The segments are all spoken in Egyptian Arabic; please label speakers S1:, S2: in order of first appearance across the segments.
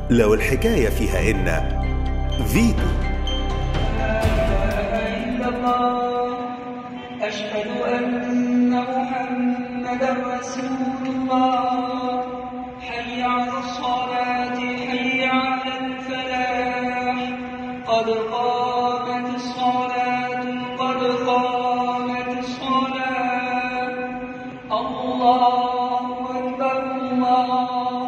S1: لو الحكاية فيها إن فيتو
S2: إلا الله أشهد أن محمدا رسول الله حي على الصلاة حي على الفلاح قد قامت الصلاة قد قامت الصلاة الله أكبر الله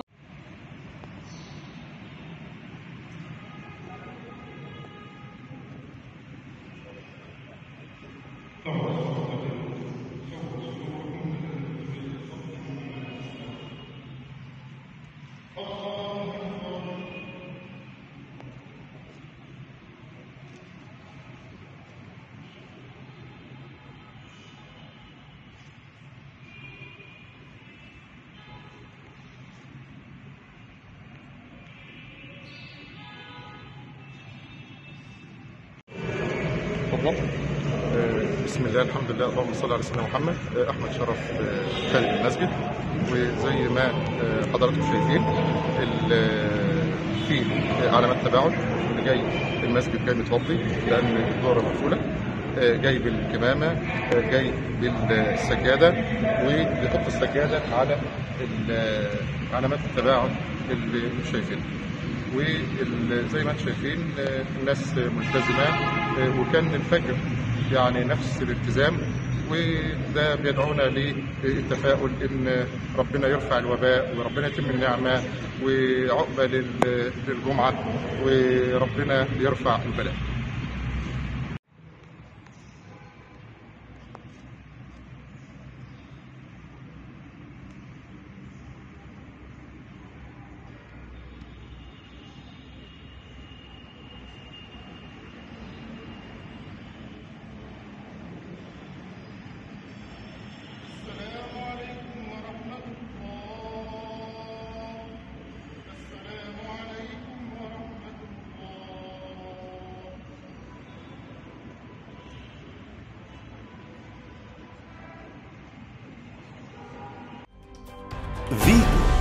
S3: تفضل
S4: آه، بسم الله الحمد لله اللهم صل على سيدنا محمد آه، احمد شرف آه، خارج المسجد وزي ما آه، حضراتكم شايفين ال- آه، في علامات تباعد اللي جاي المسجد جاي متوضي لان الدوره مقفوله آه، جاي بالكمامه آه، جاي بالسجاده وبيحط السجاده على ال- آه، علامات التباعد اللي شايفينها وزي ما انتم شايفين آه، الناس ملتزمه آه، وكان الفجر يعني نفس الالتزام وده بيدعونا للتفاؤل ان ربنا يرفع الوباء وربنا يتم النعمه وعقبه لل- للجمعه وربنا يرفع البلاء.
S5: السلام عليكم ورحمة الله السلام عليكم ورحمة الله
S1: فيتو